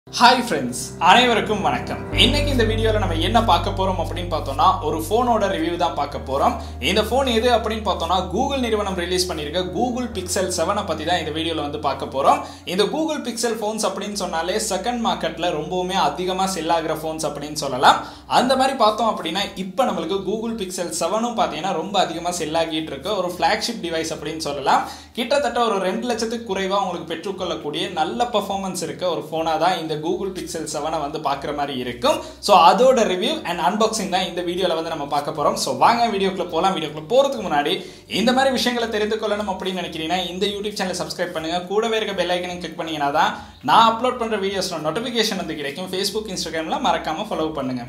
hi friends அனைவருக்கும் வணக்கம் இன்னைக்கு இந்த வீடியோவில் நம்ம என்ன பார்க்க போறோம் அப்படின்னு பார்த்தோம்னா ஒரு ஃபோனோட ரிவ்யூ தான் பார்க்க போறோம் இந்த ஃபோன் எது அப்படின்னு பார்த்தோம்னா கூகுள் நிறுவனம் ரிலீஸ் பண்ணியிருக்க கூகுள் பிக்சல் செவனை பத்தி தான் இந்த வீடியோவில் வந்து பார்க்க போறோம் இந்த கூகுள் பிக்சல் ஃபோன்ஸ் அப்படின்னு சொன்னாலே செகண்ட் மார்க்கெட்ல ரொம்பவுமே அதிகமாக செல் ஆகிற ஃபோன்ஸ் அப்படின்னு சொல்லலாம் அந்த மாதிரி பார்த்தோம் அப்படின்னா இப்போ நம்மளுக்கு கூகுள் பிக்சல் செவனும் பார்த்தீங்கன்னா ரொம்ப அதிகமாக செல் ஆகிட்டு இருக்கு ஒரு ஃபிளாக்ஷிப் டிவைஸ் அப்படின்னு சொல்லலாம் கிட்டத்தட்ட ஒரு ரெண்டு லட்சத்துக்கு குறைவாக உங்களுக்கு பெற்றுக்கொள்ளக்கூடிய நல்ல பர்ஃபார்மன்ஸ் இருக்க ஒரு ஃபோனாக தான் இந்த கூகுள் பிக்சல் செவனை வந்து பார்க்குற மாதிரி இருக்கும் ஸோ அதோட ரிவ்யூ அண்ட் அன்பாக்சிங் தான் இந்த வீடியோவில் வந்து நம்ம பார்க்க போகிறோம் ஸோ வாங்க வீடியோக்குள்ள போகலாம் வீடியோக்குள்ள போகிறதுக்கு முன்னாடி இந்த மாதிரி விஷயங்களை தெரிந்து கொள்ளணும் அப்படின்னு நினைக்கிறீங்கன்னா இந்த யூடியூப் சேனலை சப்ஸ்கிரைப் பண்ணுங்க கூடவே இருக்க பெல் ஐக்கனையும் கிளிக் பண்ணீங்கன்னா தான் நான் அப்லோட் பண்ணுற வீடியோஸோட நோட்டிஃபிகேஷன் வந்து கிடைக்கும் ஃபேஸ்புக் இன்ஸ்டாகிராமில் மறக்காமல் ஃபாலோ பண்ணுங்க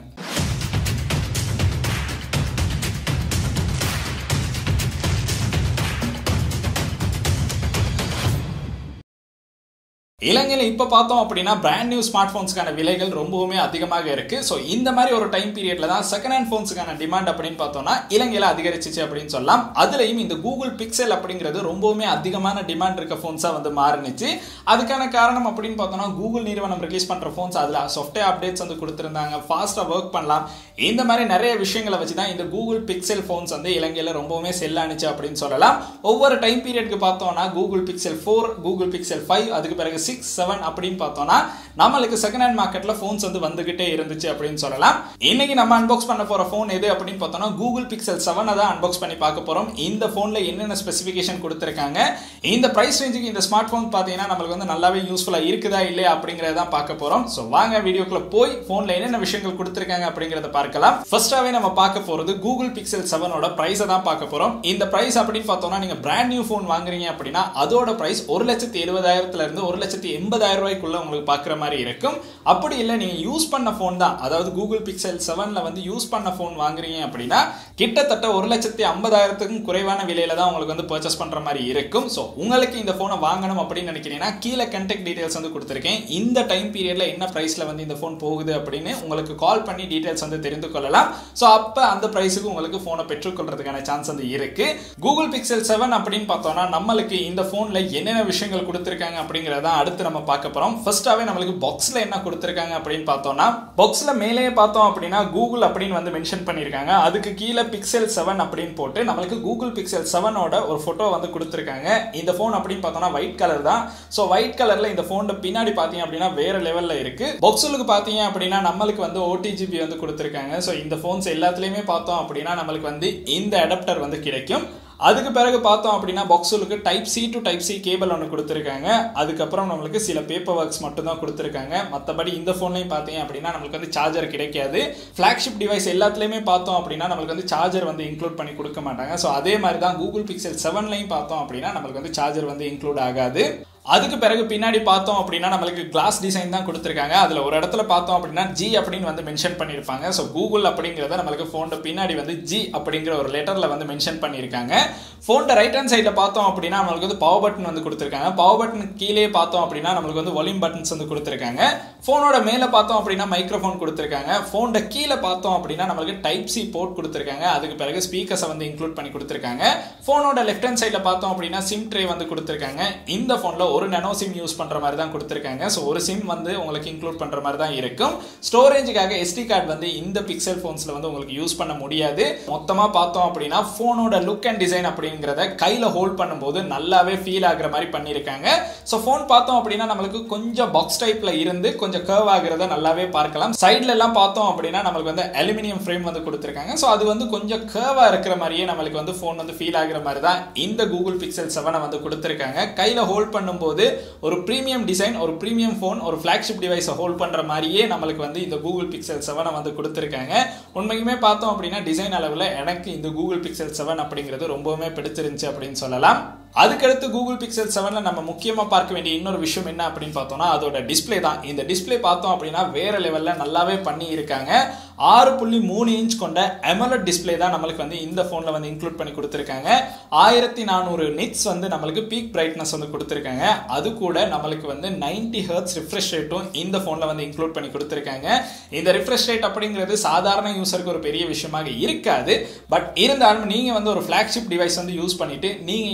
இலங்கையில் இப்போ பார்த்தோம் அப்படின்னா பிராண்ட் நியூ ஸ்மார்ட் ஃபோன்ஸ்க்கான விலைகள் ரொம்பவுமே அதிகமாக இருக்கு ஸோ இந்த மாதிரி ஒரு டைம் பீரியட்ல தான் செகண்ட் ஹேண்ட் ஃபோன்ஸுக்கான டிமாண்ட் அப்படின்னு பார்த்தோம்னா இலங்கையில் அதிகரிச்சிச்சு அப்படின்னு சொல்லலாம் அதுலேயும் இந்த கூகுள் பிக்சல் அப்படிங்கிறது ரொம்பவுமே அதிகமான டிமாண்ட் இருக்க ஃபோன்ஸாக வந்து மாறினுச்சு அதுக்கான காரணம் அப்படின்னு பார்த்தோம்னா கூகுள் நிறுவனம் ரிலீஸ் பண்ணுற ஃபோன்ஸ் அதில் சாஃப்ட்வேர் அப்டேட்ஸ் வந்து கொடுத்துருந்தாங்க ஃபாஸ்ட்டாக ஒர்க் பண்ணலாம் இந்த மாதிரி நிறைய விஷயங்களை வச்சு தான் இந்த கூகுள் பிக்சல் ஃபோன்ஸ் வந்து இலங்கையில் ரொம்பவுமே செல் ஆனிச்சு அப்படின்னு சொல்லலாம் ஒவ்வொரு டைம் பீரியட்க்கு பார்த்தோம்னா Google Pixel four Google Pixel five அதுக்கு பிறகு சிக்ஸ் செவன் அப்படின்னு பார்த்தோம்னா நம்மளுக்கு செகண்ட் ஹேண்ட் மார்க்கெட்ல ஃபோன்ஸ் வந்து வந்துகிட்டே இருந்துச்சு அப்படின்னு சொல்லலாம் இன்னைக்கு நம்ம அன்பாக்ஸ் பண்ண போற ஃபோன் எது அப்படின்னு பார்த்தோம்னா கூகுள் பிக்சல் செவனை தான் அன்பாக்ஸ் பண்ணி பார்க்க போறோம் இந்த ஃபோன்ல என்னென்ன ஸ்பெசிஃபிகேஷன் கொடுத்துருக்காங்க இந்த பிரைஸ் ரேஞ்சுக்கு இந்த ஸ்மார்ட் ஃபோன் பார்த்தீங்கன்னா நம்மளுக்கு வந்து நல்லாவே யூஸ்ஃபுல்லா இருக்குதா இல்லையா அப்படிங்கறத தான் பார்க்க போறோம் ஸோ வாங்க வீடியோக்குள்ள போய் ஃபோன்ல என்னென்ன விஷயங்கள் கொடுத்துருக்காங்க அப்படிங்கறத பார்க்கலாம் ஃபர்ஸ்டாவே நம்ம பார்க்க போறது கூகுள் பிக்சல் செவனோட பிரைஸை தான் பார்க்க போறோம் இந்த பிரைஸ் அப்படின்னு பார்த்தோம்னா நீங்க பிராண்ட் நியூ ஃபோன் வாங்குறீங்க அப்படின்னா அதோட பிரைஸ் ஒரு லட்சத்தி எழுபதாயிரத்துல இருந்து ஒரு லட்சத்தி எண்பதாயிரம் ரூபாய்க்குள்ள உங்களுக்கு பார்க்குற மாதிரி இருக்கும் அப்படி இல்லை நீங்கள் யூஸ் பண்ண ஃபோன் தான் அதாவது கூகுள் பிக்சல் செவனில் வந்து யூஸ் பண்ண ஃபோன் வாங்குறீங்க அப்படின்னா கிட்டத்தட்ட ஒரு லட்சத்தி ஐம்பதாயிரத்துக்கும் குறைவான விலையில தான் உங்களுக்கு வந்து பர்ச்சேஸ் பண்ணுற மாதிரி இருக்கும் ஸோ உங்களுக்கு இந்த ஃபோனை வாங்கணும் அப்படின்னு நினைக்கிறீங்கன்னா கீழே கண்டெக்ட் டீடைல்ஸ் வந்து கொடுத்துருக்கேன் இந்த டைம் பீரியட்ல என்ன ப்ரைஸில் வந்து இந்த ஃபோன் போகுது அப்படின்னு உங்களுக்கு கால் பண்ணி டீடைல்ஸ் வந்து தெரிந்து கொள்ளலாம் ஸோ அப்போ அந்த ப்ரைஸுக்கு உங்களுக்கு ஃபோனை பெற்றுக்கொள்றதுக்கான சான்ஸ் வந்து இருக்கு கூகுள் பிக்சல் செவன் அப்படின்னு பார்த்தோம்னா நம்மளுக்கு இந்த ஃபோனில் என்னென்ன விஷயங்கள் கொடுத்துருக்காங்க அப்படிங்கிறத அடுத்து நம்ம பார்க்க போகிறோம் ஃபர்ஸ்டாகவே நம்மளுக்கு பாக்ஸில் என்ன கொடுத்துருக்காங்க அப்படின்னு பார்த்தோம்னா பாக்ஸில் மேலே பார்த்தோம் அப்படின்னா கூகுள் அப்படின்னு வந்து மென்ஷன் பண்ணியிருக்காங்க அதுக்கு கீழே பிக்சல் செவன் அப்படின்னு போட்டு நம்மளுக்கு கூகுள் பிக்சல் செவனோட ஒரு ஃபோட்டோ வந்து கொடுத்துருக்காங்க இந்த ஃபோன் அப்படின்னு பார்த்தோம்னா ஒயிட் கலர் தான் ஸோ ஒயிட் கலரில் இந்த ஃபோனோட பின்னாடி பார்த்தீங்க அப்படின்னா வேற லெவலில் இருக்கு பாக்ஸுக்கு பார்த்தீங்க அப்படின்னா நம்மளுக்கு வந்து ஓடிஜிபி வந்து கொடுத்துருக்காங்க ஸோ இந்த ஃபோன்ஸ் எல்லாத்துலேயுமே பார்த்தோம் அப்படின்னா நம்மளுக்கு வந்து இந்த அடாப்டர் வந்து கிடைக்கும் அதுக்கு பிறகு பார்த்தோம் அப்படின்னா பாக்ஸுலுக்கு type C to type C cable ஒன்று கொடுத்துருக்காங்க அதுக்கப்புறம் நம்மளுக்கு சில பேப்பர் ஒர்க்ஸ் மட்டும் தான் கொடுத்துருக்காங்க மற்றபடி இந்த ஃபோன்லையும் பார்த்தீங்க அப்படின்னா நம்மளுக்கு வந்து சார்ஜர் கிடைக்காது ஃப்ளாக்ஷிப் டிவைஸ் எல்லாத்துலேயுமே பார்த்தோம் அப்படின்னா நம்மளுக்கு வந்து சார்ஜர் வந்து இன்க்ளூட் பண்ணி கொடுக்க மாட்டாங்க ஸோ அதே மாதிரி தான் கூகுள் பிக்சல் செவன்லையும் பார்த்தோம் அப்படின்னா நம்மளுக்கு வந்து சார்ஜர் வந்து இன்க்ளூட் ஆகாது அதுக்கு பிறகு பின்னாடி பார்த்தோம் அப்படின்னா நம்மளுக்கு கிளாஸ் டிசைன் தான் கொடுத்துருக்காங்க அதில் ஒரு இடத்துல பார்த்தோம் அப்படின்னா ஜி அப்படின்னு வந்து மென்ஷன் பண்ணியிருப்பாங்க ஸோ கூகுள் அப்படிங்கிறத நம்மளுக்கு ஃபோனோட பின்னாடி வந்து ஜி அப்படிங்கிற ஒரு லெட்டரில் வந்து மென்ஷன் பண்ணியிருக்காங்க ஃபோனோட ரைட் ஹேண்ட் சைடில் பார்த்தோம் அப்படின்னா நம்மளுக்கு வந்து பவர் பட்டன் வந்து கொடுத்துருக்காங்க பவர் பட்டன் கீழே பார்த்தோம் அப்படின்னா நம்மளுக்கு வந்து ஒலிம் பட்டன்ஸ் வந்து கொடுத்துருக்காங்க ஃபோனோட மேலே பார்த்தோம் அப்படின்னா மைக்ரோஃபோன் கொடுத்துருக்காங்க ஃபோனோட கீழே பார்த்தோம் அப்படின்னா நம்மளுக்கு டைப் சி போர்ட் கொடுத்துருக்காங்க அதுக்கு பிறகு ஸ்பீக்கர்ஸை வந்து இன்க்ளூட் பண்ணி கொடுத்துருக்காங்க ஃபோனோட லெஃப்ட் ஹேண்ட் சைடில் பார்த்தோம் அப்படின்னா சிம் ட்ரே வந்து கொடுத்துருக்காங்க இந்த ஃபோனில் ஒரு நெனோ சிம் யூஸ் பண்ணுற மாதிரி தான் கொடுத்துருக்காங்க ஸோ ஒரு சிம் வந்து உங்களுக்கு இன்க்ளூட் பண்ணுற மாதிரி தான் இருக்கும் ஸ்டோரேஜுக்காக எஸ்டி கார்டு வந்து இந்த பிக்சல் ஃபோன்ஸில் வந்து உங்களுக்கு யூஸ் பண்ண முடியாது மொத்தமாக பார்த்தோம் அப்படின்னா ஃபோனோட லுக் அண்ட் டிசைன் அப்படிங்கிறத கையில் ஹோல்ட் பண்ணும்போது நல்லாவே ஃபீல் ஆகுற மாதிரி பண்ணியிருக்காங்க ஸோ ஃபோன் பார்த்தோம் அப்படின்னா நம்மளுக்கு கொஞ்சம் பாக்ஸ் டைப்பில் இருந்து கொஞ்சம் கர்வ் ஆகிறத நல்லாவே பார்க்கலாம் சைட்ல எல்லாம் பார்த்தோம் அப்படின்னா நம்மளுக்கு வந்து அலுமினியம் ஃப்ரேம் வந்து கொடுத்துருக்காங்க ஸோ அது வந்து கொஞ்சம் கர்வாக இருக்கிற மாதிரியே நம்மளுக்கு வந்து ஃபோன் வந்து ஃபீல் ஆகிற மாதிரி தான் இந்த கூகுள் பிக்சல் செவனை வந்து கொடுத்துருக்காங்க கையில் ஹோல்ட் பண்ணும்போது ஒரு ப்ரீமியம் டிசைன் ஒரு ப்ரீமியம் ஃபோன் ஒரு ஃப்ளாக்ஷிப் டிவைஸை ஹோல்ட் பண்ணுற மாதிரியே நம்மளுக்கு வந்து இந்த கூகுள் பிக்சல் செவனை வந்து கொடுத்துருக்காங்க உண்மைக்குமே பார்த்தோம் அப்படின்னா டிசைன் அளவில் எனக்கு இந்த கூகுள் பிக்சல் செவன் அப்படிங்கிறது ரொம்பவுமே பிடிச்சிருந்துச்சு அப்படின்னு சொல்லலாம் அதுக்கடுத்து கூகுள் பிக்சல் செவனில் நம்ம முக்கியமாக பார்க்க வேண்டிய இன்னொரு விஷயம் என்ன அப்படின்னு பார்த்தோம்னா அதோட டிஸ்பிளே தான் இந்த டிஸ்பிளே பார்த்தோம் அப்படின்னா வேற லெவலில் நல்லாவே பண்ணி இருக்காங்க ஆறு புள்ளி மூணு இன்ச் கொண்ட எமலட் டிஸ்பிளே தான் நம்மளுக்கு வந்து இந்த ஃபோனில் வந்து இன்க்ளூட் பண்ணி கொடுத்துருக்காங்க ஆயிரத்தி நானூறு நிட்ஸ் வந்து நம்மளுக்கு பீக் பிரைட்னஸ் வந்து கொடுத்துருக்காங்க அது கூட நம்மளுக்கு வந்து நைன்டி ஹர்ட்ஸ் ரிஃப்ரெஷ் ரேட்டும் இந்த ஃபோனில் வந்து இன்க்ளூட் பண்ணி கொடுத்துருக்காங்க இந்த ரிஃப்ரெஷ் ரேட் அப்படிங்கிறது சாதாரண யூசருக்கு ஒரு பெரிய விஷயமாக இருக்காது பட் இருந்தாலும் நீங்கள் வந்து ஒரு ஃப்ளாக்ஷிப் டிவைஸ் வந்து யூஸ் பண்ணிட்டு நீங்கள் இன்னொரு ஃபோன்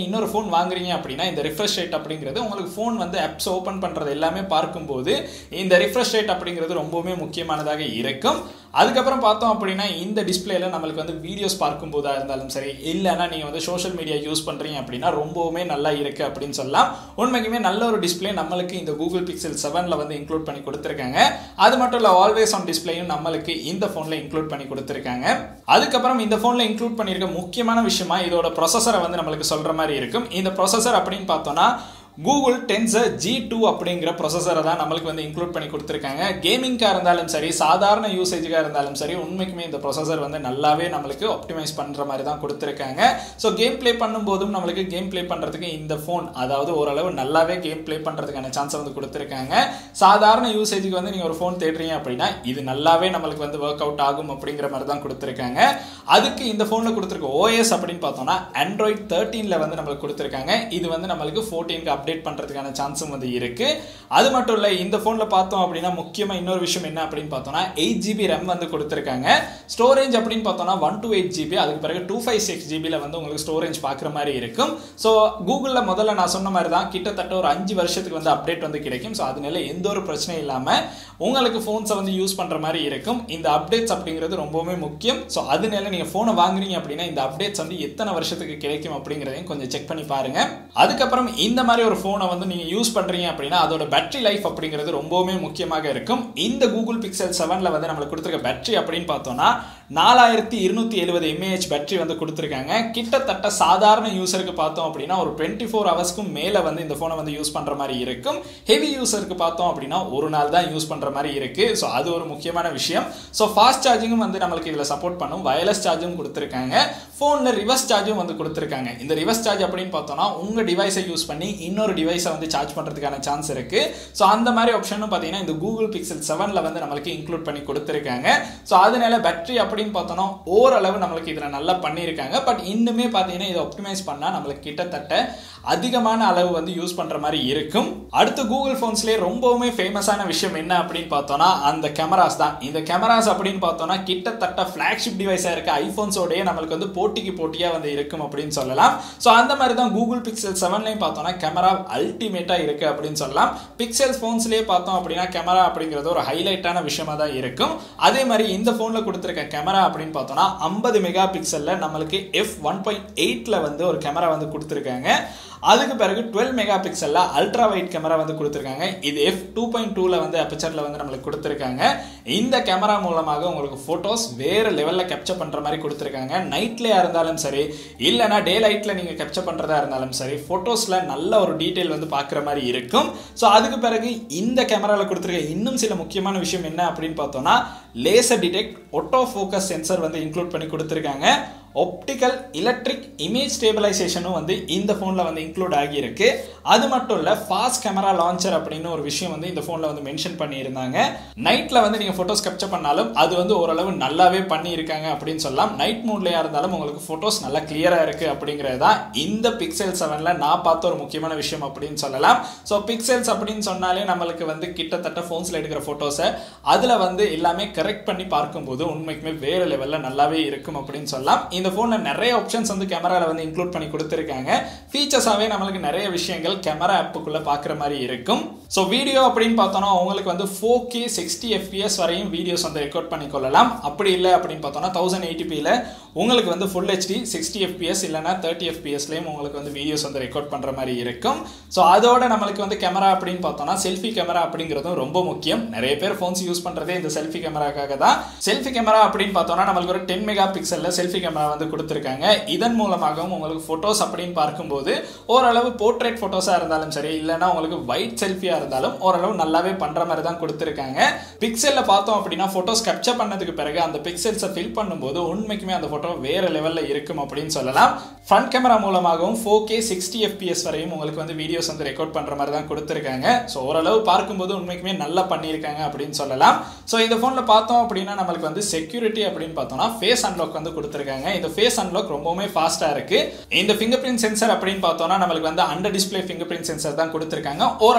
வாங்குறீங்க அப்படின்னா இந்த ரிஃப்ரெஷ் ரேட் அப்படிங்கிறது உங்களுக்கு ஃபோன் வந்து ஆப்ஸ் ஓப்பன் பண்ணுறது எல்லாமே பார்க்கும்போது இந்த ரிஃப்ரெஷ் ரேட் அப்படிங்கிறது ரொம்பவுமே முக்கியமானதாக இருக்கும் அதுக்கப்புறம் பார்த்தோம் அப்படின்னா இந்த டிஸ்பிளேல நம்மளுக்கு வந்து வீடியோஸ் பார்க்கும்போதா இருந்தாலும் சரி இல்லைன்னா நீங்கள் வந்து சோஷியல் மீடியா யூஸ் பண்ணுறீங்க அப்படின்னா ரொம்பவுமே நல்லா இருக்குது அப்படின்னு சொல்லலாம் உண்மைக்குமே நல்ல ஒரு டிஸ்பிளே நம்மளுக்கு இந்த கூகுள் பிக்சல் செவனில் வந்து இன்க்ளூட் பண்ணி கொடுத்துருக்காங்க அது மட்டும் இல்லை ஆல்வேஸ் ஆன் டிஸ்பிளேயும் நம்மளுக்கு இந்த ஃபோனில் இன்க்ளூட் பண்ணி கொடுத்துருக்காங்க அதுக்கப்புறம் இந்த ஃபோனில் இன்க்ளூட் பண்ணியிருக்க முக்கியமான விஷயமா இதோட ப்ரொசஸரை வந்து நம்மளுக்கு சொல்கிற மாதிரி இருக்கும் இந்த ப்ரொசஸர் அப்படின்னு பார்த்தோன்னா கூகுள் டென்சர் ஜி டூ அப்படிங்கிற ப்ரொசஸரை தான் நம்மளுக்கு வந்து இன்க்ளூட் பண்ணி கொடுத்துருக்காங்க கேமிங்காக இருந்தாலும் சரி சாதாரண யூசேஜுக்காக இருந்தாலும் சரி உண்மைக்குமே இந்த ப்ரொசஸர் வந்து நல்லாவே நம்மளுக்கு ஆப்டிமைஸ் பண்ணுற மாதிரி தான் கொடுத்துருக்காங்க ஸோ கேம் ப்ளே பண்ணும்போதும் நம்மளுக்கு கேம் ப்ளே பண்ணுறதுக்கு இந்த ஃபோன் அதாவது ஓரளவு நல்லாவே கேம் ப்ளே பண்ணுறதுக்கான சான்ஸை வந்து கொடுத்துருக்காங்க சாதாரண யூசேஜுக்கு வந்து நீங்கள் ஒரு ஃபோன் தேடுறீங்க அப்படின்னா இது நல்லாவே நம்மளுக்கு வந்து ஒர்க் அவுட் ஆகும் அப்படிங்கிற மாதிரி தான் கொடுத்துருக்காங்க அதுக்கு இந்த ஃபோனில் கொடுத்துருக்க ஓஎஸ் அப்படின்னு பார்த்தோம்னா ஆண்ட்ராய்ட் தேர்ட்டீனில் வந்து நம்மளுக்கு கொடுத்துருக்காங்க இது வந்து நம்மளுக்கு ஃபோர்டீனுக்கு அப்டேட் பண்ணுறதுக்கான சான்ஸும் வந்து இருக்கு அது மட்டும் இல்லை இந்த ஃபோனில் பார்த்தோம் அப்படின்னா முக்கியமாக இன்னொரு விஷயம் என்ன அப்படின்னு பார்த்தோம்னா எயிட் ஜிபி ரெம் வந்து கொடுத்துருக்காங்க ஸ்டோரேஜ் அப்படின்னு பார்த்தோம்னா ஒன் டூ எயிட் ஜிபி அதுக்கு பிறகு டூ ஃபைவ் சிக்ஸ் ஜிபியில் வந்து உங்களுக்கு ஸ்டோரேஜ் பார்க்குற மாதிரி இருக்கும் ஸோ கூகுளில் முதல்ல நான் சொன்ன மாதிரி தான் கிட்டத்தட்ட ஒரு அஞ்சு வருஷத்துக்கு வந்து அப்டேட் வந்து கிடைக்கும் ஸோ அதனால எந்த ஒரு பிரச்சனையும் இல்லாமல் உங்களுக்கு ஃபோன்ஸை வந்து யூஸ் பண்ணுற மாதிரி இருக்கும் இந்த அப்டேட்ஸ் அப்படிங்கிறது ரொம்பவுமே முக்கியம் ஸோ அதனால நீங்கள் ஃபோனை வாங்குறீங்க அப்படின்னா இந்த அப்டேட்ஸ் வந்து எத்தனை வருஷத்துக்கு கிடைக்கும் அப்படிங்கிறதையும் கொஞ்சம் செக் பண்ணி பாருங்க அதுக்கப்புறம் இந்த மாதிரி ஒரு ஃபோனை வந்து நீங்கள் யூஸ் பண்ணுறீங்க அப்படின்னா அதோட பேட்டரி லைஃப் அப்படிங்கிறது ரொம்பவுமே முக்கியமாக இருக்கும் இந்த கூகுள் பிக்சல் செவனில் வந்து நம்மளுக்கு கொடுத்துருக்க பேட்டரி அப்படின்னு பார்த்தோம்னா நாலாயிரத்தி இருநூத்தி எழுபது எம்ஏஹெச் பேட்டரி வந்து கொடுத்துருக்காங்க கிட்டத்தட்ட சாதாரண யூசருக்கு பார்த்தோம் அப்படின்னா ஒரு டுவெண்ட்டி ஃபோர் ஹவர்ஸ்க்கும் மேலே வந்து இந்த ஃபோனை வந்து யூஸ் பண்ணுற மாதிரி இருக்கும் ஹெவி யூசருக்கு பார்த்தோம் அப்படின்னா ஒரு நாள் தான் யூஸ் பண்ணுற மாதிரி இருக்கு ஸோ அது ஒரு முக்கியமான விஷயம் ஸோ ஃபாஸ்ட் சார்ஜிங்கும் வந்து நம்மளுக்கு இதில் சப்போர்ட் பண்ணும் வயர்லெஸ் சார்ஜும் கொடுத்துருக்காங்க ஃபோனில் ரிவர்ஸ் சார்ஜும் வந்து கொடுத்துருக்காங்க இந்த ரிவர்ஸ் சார்ஜ் அப்படின்னு பார்த்தோம்னா உங்கள் டிவைஸை யூஸ் பண்ணி இன்னொரு டிவைஸை வந்து சார்ஜ் பண்ணுறதுக்கான சான்ஸ் இருக்கு ஸோ அந்த மாதிரி ஆப்ஷனும் பார்த்தீங்கன்னா இந்த கூகுள் பிக்சல் செவனில் வந்து நம்மளுக்கு இன்க்ளூட் பண்ணி கொடுத்துருக்காங்க ஸோ அதனால பேட்டரி அப்படின்னு பார்த்தோம்னா ஓரளவு நம்மளுக்கு இதில் நல்லா பண்ணியிருக்காங்க பட் இன்னுமே பார்த்தீங்கன்னா இதை ஆப்டிமைஸ் பண்ணால் நம்மளுக்கு கிட்டத்தட்ட அதிகமான அளவு வந்து யூஸ் பண்ணுற மாதிரி இருக்கும் அடுத்து கூகுள் ஃபோன்ஸ்லேயே ரொம்பவுமே ஃபேமஸான விஷயம் என்ன அப்படின்னு பார்த்தோம்னா அந்த கேமராஸ் தான் இந்த கேமராஸ் அப்படின்னு பார்த்தோம்னா கிட்டத்தட்ட ஃப்ளாக்ஷிப் டிவைஸாக இருக்க ஐஃபோன்ஸோடய நம்மளுக்கு வந்து போட்டிக்கு போட்டியாக வந்து இருக்கும் அப்படின்னு சொல்லலாம் ஸோ அந்த மாதிரி தான் கூகுள் பிக்சல் செவன்லையும் பார்த்தோம்னா கேமரா அல்டிமேட்டாக இருக்கு அப்படின்னு சொல்லலாம் பிக்சல் ஃபோன்ஸ்லேயே பார்த்தோம் அப்படின்னா கேமரா அப்படிங்கிறது ஒரு ஹைலைட்டான விஷயமா தான் இருக்கும் அதே மாதிரி இந்த ஃபோனில் கொடுத்துருக்க கேமரா அப்படின்னு பார்த்தோம்னா ஐம்பது மெகா பிக்சலில் நம்மளுக்கு எஃப் ஒன் பாயிண்ட் எயிட்டில் வந்து ஒரு கேமரா வந்து கொடுத்துருக்காங்க அதுக்கு பிறகு டுவெல் மெகா பிக்சலில் அல்ட்ரா வைட் கேமரா வந்து கொடுத்துருக்காங்க இது எஃப் டூ பாயிண்ட் டூவில் வந்து அப்பச்சரில் வந்து நம்மளுக்கு கொடுத்துருக்காங்க இந்த கேமரா மூலமாக உங்களுக்கு ஃபோட்டோஸ் வேறு லெவலில் கேப்சர் பண்ணுற மாதிரி கொடுத்துருக்காங்க நைட்லேயா இருந்தாலும் சரி இல்லைனா டே லைட்டில் நீங்கள் கேப்சர் பண்ணுறதா இருந்தாலும் சரி ஃபோட்டோஸில் நல்ல ஒரு டீட்டெயில் வந்து பார்க்குற மாதிரி இருக்கும் ஸோ அதுக்கு பிறகு இந்த கேமராவில் கொடுத்துருக்க இன்னும் சில முக்கியமான விஷயம் என்ன அப்படின்னு பார்த்தோம்னா laser detect auto focus sensor வந்து இன்க்ளூட் பண்ணி கொடுத்துருக்காங்க ஒப்டிக்கல் எலக்ட்ரிக் இமேஜ் ஸ்டேபிளைசேஷனும் வந்து இந்த ஃபோனில் வந்து இன்க்ளூட் ஆகியிருக்கு அது மட்டும் இல்லை ஃபாஸ்ட் கேமரா லான்ச்சர் அப்படின்னு ஒரு விஷயம் வந்து இந்த ஃபோனில் வந்து மென்ஷன் பண்ணியிருந்தாங்க நைட்டில் வந்து நீங்கள் ஃபோட்டோஸ் கேப்சர் பண்ணாலும் அது வந்து ஓரளவு நல்லாவே பண்ணியிருக்காங்க அப்படின்னு சொல்லலாம் நைட் மூட்லையாக இருந்தாலும் உங்களுக்கு ஃபோட்டோஸ் நல்லா கிளியராக இருக்குது அப்படிங்கிறது தான் இந்த பிக்சல் செவனில் நான் பார்த்த ஒரு முக்கியமான விஷயம் அப்படின்னு சொல்லலாம் ஸோ பிக்சல்ஸ் அப்படின்னு சொன்னாலே நம்மளுக்கு வந்து கிட்டத்தட்ட ஃபோன்ஸில் எடுக்கிற ஃபோட்டோஸை அதில் வந்து எல்லாமே கரெக்ட் பண்ணி பார்க்கும்போது உண்மைக்குமே வேறு லெவலில் நல்லாவே இருக்கும் அப்படின்னு சொல்லலாம் இந்த ஃபோனில் நிறைய ஆப்ஷன்ஸ் வந்து கேமராவில் வந்து இன்க்ளூட் பண்ணி கொடுத்துருக்காங்க ஃபீச்சர்ஸாகவே நம்மளுக்கு நிறைய விஷயங்கள் கேமரா ஆப்புக்குள்ளே பார்க்குற மாதிரி இருக்கும் ஸோ வீடியோ அப்படின்னு பார்த்தோன்னா உங்களுக்கு வந்து ஃபோர் கே சிக்ஸ்டி எஃபிஎஸ் வரையும் வீடியோஸ் வந்து ரெக்கார்ட் பண்ணி கொள்ளலாம் அப்படி இல்லை அப்படின்னு பார்த்தோன்னா தௌசண்ட் எயிட்டிபியில் உங்களுக்கு வந்து ஃபுல் ஹெச்டி சிக்ஸ்டி எஃபிஎஸ் இல்லைனா தேர்ட்டி எஃபிஎஸ்லேயும் உங்களுக்கு வந்து வீடியோஸ் வந்து ரெக்கார்ட் பண்ணுற மாதிரி இருக்கும் ஸோ அதோட நம்மளுக்கு வந்து கேமரா அப்படின்னு பார்த்தோன்னா செல்ஃபி கேமரா அப்படிங்கிறதும் ரொம்ப முக்கியம் நிறைய பேர் ஃபோன்ஸ் யூஸ் பண்ணுறதே இந்த செல்ஃபி கேமராக்காக தான் செல்ஃபி கேமரா அப்படின்னு பார்த்தோன்னா நம்மளுக்கு ஒரு டென் மெகா பிக்சலில் செல்ஃபி கேமரா வந்து கொடுத்துருக்காங்க இதன் மூலமாகவும் உங்களுக்கு ஃபோட்டோஸ் அப்படின்னு பார்க்கும்போது ஓரளவு போர்ட்ரேட் ஃபோட்டோஸாக இருந்தாலும் சரி இல்லைனா உங்களுக்கு ஒயிட் செல்ஃபியாக இருந்தாலும் ஓரளவு நல்லாவே பண்ணுற மாதிரி தான் கொடுத்துருக்காங்க பிக்சலில் பார்த்தோம் அப்படின்னா ஃபோட்டோஸ் கேப்சர் பண்ணதுக்கு பிறகு அந்த பிக்சல்ஸை ஃபில் பண்ணும்போது உண்மைக்குமே அந்த ஃபோட்டோ வேறு லெவலில் இருக்கும் அப்படின்னு சொல்லலாம் ஃப்ரண்ட் கேமரா மூலமாகவும் ஃபோர் கே சிக்ஸ்டி எஃபிஎஸ் வரையும் உங்களுக்கு வந்து வீடியோஸ் வந்து ரெக்கார்ட் பண்ணுற மாதிரி தான் கொடுத்துருக்காங்க ஸோ ஓரளவு பார்க்கும்போது உண்மைக்குமே நல்லா பண்ணியிருக்காங்க அப்படின்னு சொல்லலாம் ஸோ இந்த ஃபோனில் பார்த்தோம் அப்படின்னா நம்மளுக்கு வந்து செக்யூரிட்டி அப்படின்னு பார்த்தோம்னா ஃபேஸ் அன்லாக் வந்து கொடுத்துருக்காங்க இந்த ஃபேஸ் அன்லாக் ரொம்பவுமே ஃபாஸ்ட்டாக இருக்குது இந்த ஃபிங்கர் பிரிண்ட் சென்சர் அப்படின்னு பார்த்தோம்னா நம்மளுக்கு வந்து under display fingerprint sensor தான் கொடுத்துருக்காங்க ஓரளவு ஃபாஸ்ட்டாக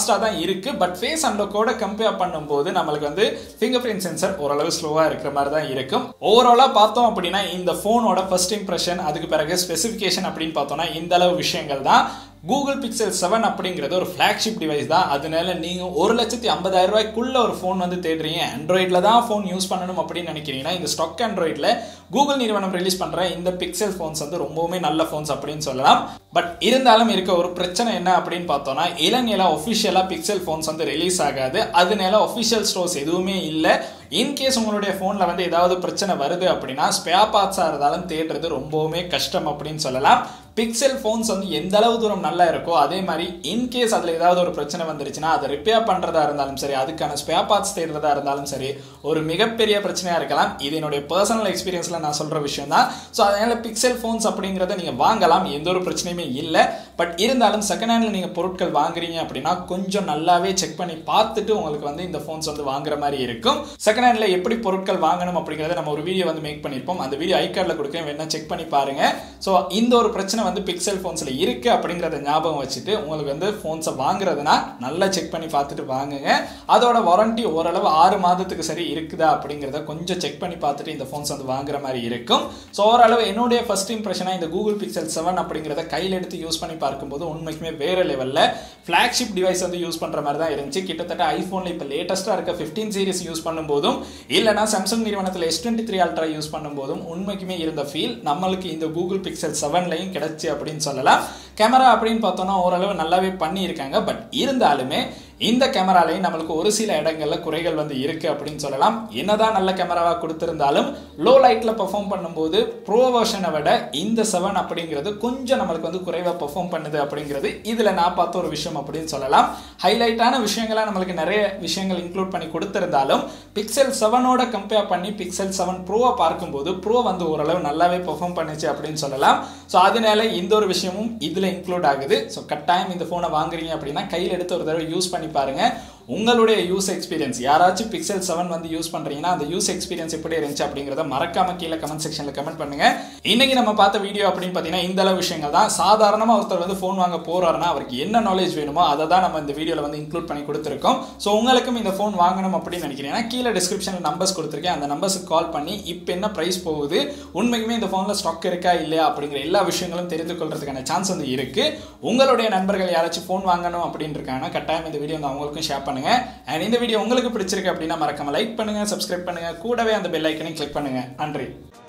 ஃபாஸ்ட்டாக தான் இருக்கு பட் ஃபேஸ் அன்லாக்கோட கம்பேர் பண்ணும்போது நம்மளுக்கு வந்து ஃபிங்கர் பிரிண்ட் சென்சர் ஓரளவு ஸ்லோவாக இருக்கிற மாதிரி தான் இருக்கும் ஓவராலாக பார்த்தோம் அப்படின்னா இந்த ஃபோனோட ஃபர்ஸ்ட் இம்ப்ரெஷன் அதுக்கு பிறகு ஸ்பெசிஃபிகேஷன் அப்படின்னு பார்த்தோம்னா இந்த அளவு விஷயங்கள் தான் கூகுள் பிக்சல் செவன் அப்படிங்கிறது ஒரு ஃப்ளாக்ஷிப் டிவைஸ் தான் அதனால நீங்கள் ஒரு லட்சத்தி ஐம்பதாயிரம் ரூபாய்க்குள்ள ஒரு ஃபோன் வந்து தேடுறீங்க ஆண்ட்ராய்டில் தான் ஃபோன் யூஸ் பண்ணணும் அப்படின்னு நினைக்கிறீங்கன்னா இந்த ஸ்டாக் ஆண்ட்ராய்டில் கூகுள் நிறுவனம் ரிலீஸ் பண்ணுற இந்த பிக்சல் ஃபோன்ஸ் வந்து ரொம்பவுமே நல்ல ஃபோன்ஸ் அப்படின்னு சொல்லலாம் பட் இருந்தாலும் இருக்க ஒரு பிரச்சனை என்ன அப்படின்னு பார்த்தோம்னா இலங்கையில் ஒஃபிஷியலாக பிக்சல் ஃபோன்ஸ் வந்து ரிலீஸ் ஆகாது அதனால ஒஃபிஷியல் ஸ்டோர்ஸ் எதுவுமே இல்லை இன்கேஸ் உங்களுடைய ஃபோனில் வந்து ஏதாவது பிரச்சனை வருது அப்படின்னா ஸ்பேர் பார்ட்ஸாக இருந்தாலும் தேடுறது ரொம்பவுமே கஷ்டம் அப்படின்னு சொல்லலாம் பிக்சல் ஃபோன்ஸ் வந்து எந்த அளவு தூரம் நல்லா இருக்கோ அதே மாதிரி இன்கேஸ் அதில் ஏதாவது ஒரு பிரச்சனை வந்துருச்சுன்னா அதை ரிப்பேர் பண்ணுறதா இருந்தாலும் சரி அதுக்கான ஸ்பேர் பார்ட்ஸ் தேடுறதா இருந்தாலும் சரி ஒரு மிகப்பெரிய பிரச்சனையாக இருக்கலாம் இது என்னுடைய பர்சனல் எக்ஸ்பீரியன்ஸில் நான் சொல்கிற விஷயம் தான் ஸோ அதனால் பிக்சல் ஃபோன்ஸ் அப்படிங்கிறத நீங்கள் வாங்கலாம் எந்த ஒரு பிரச்சனையுமே இல்லை பட் இருந்தாலும் செகண்ட் ஹேண்டில் நீங்கள் பொருட்கள் வாங்குறீங்க அப்படின்னா கொஞ்சம் நல்லாவே செக் பண்ணி பார்த்துட்டு உங்களுக்கு வந்து இந்த ஃபோன்ஸ் வந்து வாங்குற மாதிரி இருக்கும் செகண்ட் ஹேண்டில் எப்படி பொருட்கள் வாங்கணும் அப்படிங்கிறத நம்ம ஒரு வீடியோ வந்து மேக் பண்ணியிருப்போம் அந்த வீடியோ ஐ கார்டில் கொடுக்க வேணா செக் பண்ணி பாருங்க ஸோ இந்த ஒரு பிரச்சனை வந்து பிக்சல் ஃபோன்ஸில் இருக்குது அப்படிங்கிறத ஞாபகம் வச்சுட்டு உங்களுக்கு வந்து ஃபோன்ஸை வாங்குறதுனா நல்லா செக் பண்ணி பார்த்துட்டு வாங்குங்க அதோட வாரண்டி ஓரளவு ஆறு மாதத்துக்கு சரி இருக்குதா அப்படிங்கிறத கொஞ்சம் செக் பண்ணி பார்த்துட்டு இந்த ஃபோன்ஸ் வந்து வாங்குற மாதிரி இருக்கும் ஸோ ஓரளவு என்னுடைய ஃபர்ஸ்ட் இம்ப்ரெஷனாக இந்த கூகுள் பிக்சல் செவன் அப்படிங்கிறத கையில் எடுத்து யூஸ் பண்ணி பார்க்கும்போது உண்மைக்குமே வேற லெவலில் ஃப்ளாக்ஷிப் டிவைஸ் வந்து யூஸ் பண்ணுற மாதிரி தான் இருந்துச்சு கிட்டத்தட்ட ஐஃபோனில் இப்போ லேட்டஸ்ட்டாக இருக்க ஃபிஃப்டீன் சீரிஸ் யூஸ் பண்ணும்போதும் இல்லைனா சாம்சங் நிறுவனத்தில் S twenty three ultra use பண்ணும்போதும் உண்மைக்குமே இருந்த ஃபீல் நம்மளுக்கு இந்த கூகுள் பிக்சல் செவன்லையும் கிடைச்சி அப்படின்னு சொல்லலாம் கேமரா அப்படின்னு பார்த்தோம்னா ஓரளவு நல்லாவே பண்ணியிருக்காங்க பட் இருந்தாலுமே இந்த கேமராலையும் நம்மளுக்கு ஒரு சில இடங்கள்ல குறைகள் வந்து இருக்கு அப்படின்னு சொல்லலாம் என்னதான் நல்ல கேமராவா கொடுத்திருந்தாலும் லோ லைட்ல பெர்ஃபார்ம் பண்ணும்போது ப்ரோ வெர்ஷனை விட இந்த செவன் அப்படிங்கிறது கொஞ்சம் நம்மளுக்கு வந்து குறைவா பெர்ஃபார்ம் பண்ணுது அப்படிங்கிறது இதுல நான் பார்த்த ஒரு விஷயம் அப்படின்னு சொல்லலாம் ஹைலைட்டான விஷயங்களா நம்மளுக்கு நிறைய விஷயங்கள் இன்க்ளூட் பண்ணி கொடுத்திருந்தாலும் பிக்சல் செவனோட கம்பேர் பண்ணி பிக்சல் செவன் ப்ரோவை பார்க்கும்போது ப்ரோ வந்து ஓரளவு நல்லாவே பெர்ஃபார்ம் பண்ணுச்சு அப்படின்னு சொல்லலாம் ஸோ அதனால இந்த ஒரு விஷயமும் இதுல இன்க்ளூட் ஆகுது ஸோ கட்டாயம் இந்த ஃபோனை வாங்குறீங்க அப்படின்னா கையில் எடுத்து ஒரு தடவை யூஸ் பண்ணி பாருங்க உங்களுடைய யூஸ் எக்ஸ்பீரியன்ஸ் யாராச்சும் பிக்சல் செவன் வந்து யூஸ் பண்றீங்கன்னா அந்த யூஸ் எக்ஸ்பீரியன்ஸ் எப்படி இருந்துச்சு அப்படிங்கிறத மறக்காம கீழே கமெண்ட் செக்ஷன்ல கமெண்ட் பண்ணுங்க இன்னைக்கு நம்ம பார்த்த வீடியோ அப்படின்னு பார்த்தீங்கன்னா இந்த அளவு விஷயங்கள் தான் சாதாரணமா ஒருத்தர் வந்து ஃபோன் வாங்க போறாருன்னா அவருக்கு என்ன நாலேஜ் வேணுமோ அதை தான் நம்ம இந்த வீடியோல வந்து இன்க்ளூட் பண்ணி கொடுத்துருக்கோம் ஸோ உங்களுக்கும் இந்த ஃபோன் வாங்கணும் அப்படின்னு நினைக்கிறீங்கன்னா கீழே டிஸ்கிரிப்ஷனில் நம்பர்ஸ் கொடுத்துருக்கேன் அந்த நம்பர்ஸுக்கு கால் பண்ணி இப்போ என்ன ப்ரைஸ் போகுது உண்மைக்குமே இந்த ஃபோனில் ஸ்டாக் இருக்கா இல்லையா அப்படிங்கிற எல்லா விஷயங்களும் தெரிந்து கொள்றதுக்கான சான்ஸ் வந்து இருக்கு உங்களுடைய நண்பர்கள் யாராச்சும் ஃபோன் வாங்கணும் அப்படின்னு இருக்காங்கன்னா கட்டாயம் இந்த வீடியோ வந்து அவங்களுக்கும் ஷேர் பண்ணுங்க அண்ட் இந்த வீடியோ உங்களுக்கு பிடிச்சிருக்கு அப்படின்னா மறக்காம லைக் பண்ணுங்க சப்ஸ்கிரைப் பண்ணுங்க கூடவே அந்த பெல் ஐக்கனையும் கிளிக் பண்ணுங்க நன்றி